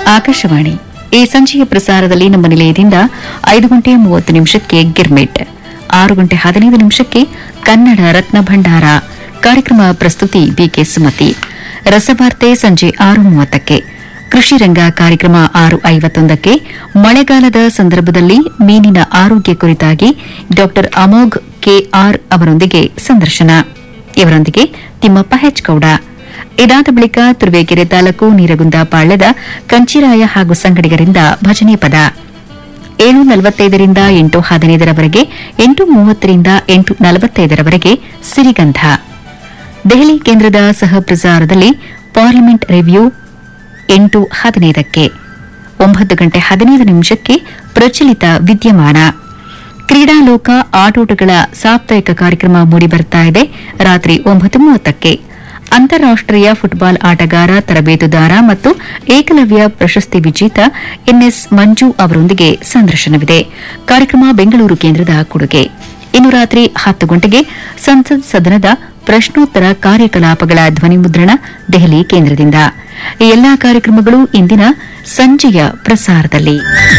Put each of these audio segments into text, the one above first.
ಆಕಾಶವಾಣಿ ಈ ಸಂಜೆಯ ಪ್ರಸಾರದಲ್ಲಿ ನಮ್ಮ ನಿಲಯದಿಂದ ಐದು ಗಂಟೆ ಮೂವತ್ತು ನಿಮಿಷಕ್ಕೆ ಗಿರ್ಮಿಟ್ ಆರು ಗಂಟೆ ಹದಿನೈದು ನಿಮಿಷಕ್ಕೆ ಕನ್ನಡ ರತ್ನ ಭಂಡಾರ ಕಾರ್ಯಕ್ರಮ ಪ್ರಸ್ತುತಿ ಬಿಕೆ ಸುಮತಿ ರಸವಾರ್ತೆ ಸಂಜೆ ಆರು ಮೂವತ್ತಕ್ಕೆ ಕೃಷಿ ರಂಗ ಕಾರ್ಯಕ್ರಮ ಆರು ಐವತ್ತೊಂದಕ್ಕೆ ಮಳೆಗಾಲದ ಸಂದರ್ಭದಲ್ಲಿ ಮೀನಿನ ಆರೋಗ್ಯ ಕುರಿತಾಗಿ ಡಾ ಅಮೋಘ್ ಕೆಆರ್ ಅವರೊಂದಿಗೆ ಸಂದರ್ಶನ ಇವರೊಂದಿಗೆ ತಿಮ್ಮಪ್ಪ ಹೆಚ್ಗೌಡ ಇದಾದ ಬಳಿಕ ತುರುವೇಕೆರೆ ತಾಲೂಕು ನೀರಗುಂದ ಪಾಳ್ಯದ ಕಂಚಿರಾಯ ಹಾಗೂ ಸಂಗಡಿಗರಿಂದ ಭಜನೆ ಪದ ಏಳು ನಲವತ್ತೈದರಿಂದ ಎಂಟು ಹದಿನೈದರವರೆಗೆ ಎಂಟು ಮೂವತ್ತರಿಂದ ಎಂಟು ನಲವತ್ತೈದರವರೆಗೆ ಸಿರಿಗಂಧ ದೆಹಲಿ ಕೇಂದ್ರದ ಸಹ ಪ್ರಸಾರದಲ್ಲಿ ಪಾರ್ಲಿಮೆಂಟ್ ರಿವ್ಯೂ ಎಂಟು ಹದಿನೈದಕ್ಕೆ ಒಂಬತ್ತು ಗಂಟೆ ಹದಿನೈದು ನಿಮಿಷಕ್ಕೆ ಪ್ರಚಲಿತ ವಿದ್ಯಮಾನ ಕ್ರೀಡಾಲೋಕ ಆಟೋಟಗಳ ಸಾಪ್ತಾಹಿಕ ಕಾರ್ಯಕ್ರಮ ಮೂಡಿಬರ್ತಾ ಇದೆ ರಾತ್ರಿ ಒಂಬತ್ತು ಮೂವತ್ತಕ್ಕೆ ಅಂತಾರಾಷ್ಟೀಯ ಫುಟ್ಬಾಲ್ ಆಟಗಾರ ತರಬೇತುದಾರ ಮತ್ತು ಏಕಲವ್ಯ ಪ್ರಶಸ್ತಿ ವಿಜೇತ ಎನ್ಎಸ್ ಮಂಜು ಅವರೊಂದಿಗೆ ಸಂದರ್ಶನವಿದೆ ಕಾರ್ಯಕ್ರಮ ಬೆಂಗಳೂರು ಕೇಂದ್ರದ ಕೊಡುಗೆ ಇನ್ನು ರಾತ್ರಿ ಹತ್ತು ಗಂಟೆಗೆ ಸಂಸತ್ ಸದನದ ಪ್ರಶ್ನೋತ್ತರ ಕಾರ್ಯಕಲಾಪಗಳ ಧ್ವನಿಮುದ್ರಣ ದೆಹಲಿ ಕೇಂದ್ರದಿಂದ ಈ ಎಲ್ಲಾ ಕಾರ್ಯಕ್ರಮಗಳು ಇಂದಿನ ಸಂಜೆಯ ಪ್ರಸಾರದಲ್ಲಿ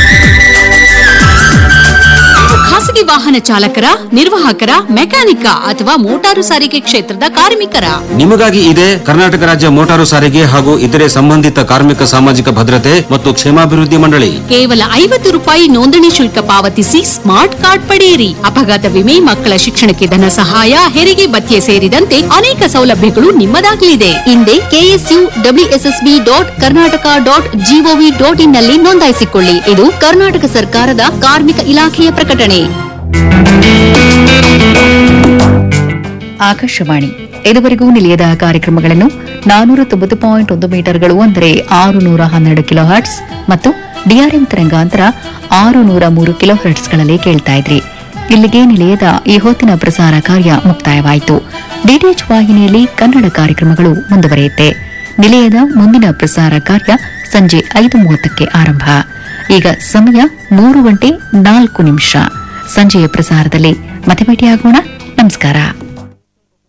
ಖಾಸಗಿ ವಾಹನ ಚಾಲಕರ ನಿರ್ವಾಹಕರ ಮೆಕ್ಯಾನಿಕ ಅಥವಾ ಮೋಟಾರು ಸಾರಿಗೆ ಕ್ಷೇತ್ರದ ಕಾರ್ಮಿಕರ ನಿಮಗಾಗಿ ಇದೆ ಕರ್ನಾಟಕ ರಾಜ್ಯ ಮೋಟಾರು ಸಾರಿಗೆ ಹಾಗೂ ಇತರೆ ಸಂಬಂಧಿತ ಕಾರ್ಮಿಕ ಸಾಮಾಜಿಕ ಭದ್ರತೆ ಮತ್ತು ಕ್ಷೇಮಾಭಿವೃದ್ಧಿ ಮಂಡಳಿ ಕೇವಲ ಐವತ್ತು ರೂಪಾಯಿ ನೋಂದಣಿ ಶುಲ್ಕ ಪಾವತಿಸಿ ಸ್ಮಾರ್ಟ್ ಕಾರ್ಡ್ ಪಡೆಯಿರಿ ಅಪಘಾತ ವಿಮೆ ಮಕ್ಕಳ ಶಿಕ್ಷಣಕ್ಕೆ ಧನ ಸಹಾಯ ಹೆರಿಗೆ ಭತ್ಯೆ ಸೇರಿದಂತೆ ಅನೇಕ ಸೌಲಭ್ಯಗಳು ನಿಮ್ಮದಾಗಲಿದೆ ಹಿಂದೆ KSU WSSB dot Karnataka dot GOV dot in ನಲ್ಲಿ ನೋಂದಾಯಿಸಿಕೊಳ್ಳಿ ಇದು ಕರ್ನಾಟಕ ಸರ್ಕಾರದ ಕಾರ್ಮಿಕ ಇಲಾಖೆಯ ಪ್ರಕಟಣೆ ಆಕಾಶವಾಣಿ ಇದುವರೆಗೂ ನಿಲಯದ ಕಾರ್ಯಕ್ರಮಗಳನ್ನು ನಾನೂರ ತೊಂಬತ್ತು ಪಾಯಿಂಟ್ ಒಂದು ಮೀಟರ್ಗಳು ಅಂದರೆ ಆರು ನೂರ ಹನ್ನೆರಡು ಕಿಲೋ ಹರ್ಟ್ಸ್ ಮತ್ತು ಡಿಆರ್ಎಂ ತರಂಗಾಂತರ ಆರು ನೂರ ಮೂರು ಕಿಲೋ ಹರ್ಟ್ಸ್ಗಳಲ್ಲಿ ಕೇಳ್ತಾ ಇದ್ರಿ ಇಲ್ಲಿಗೆ ನಿಲಯದ ಈ ಹೊತ್ತಿನ ಪ್ರಸಾರ ಕಾರ್ಯ ಮುಕ್ತಾಯವಾಯಿತು ಡಿಟಿಎಚ್ ವಾಹಿನಿಯಲ್ಲಿ ಕನ್ನಡ ಕಾರ್ಯಕ್ರಮಗಳು ಮುಂದುವರಿಯುತ್ತೆ ನಿಲಯದ ಮುಂದಿನ ಪ್ರಸಾರ ಕಾರ್ಯ ಸಂಜೆ ಐದು ಮೂವತ್ತಕ್ಕೆ ಆರಂಭ ಈಗ ಸಮಯ ಮೂರು ಗಂಟೆ ನಾಲ್ಕು ನಿಮಿಷ ಸಂಜೆಯ ಪ್ರಸಾರದಲ್ಲಿ ಮತ್ತೆ ಭೇಟಿಯಾಗೋಣ ನಮಸ್ಕಾರ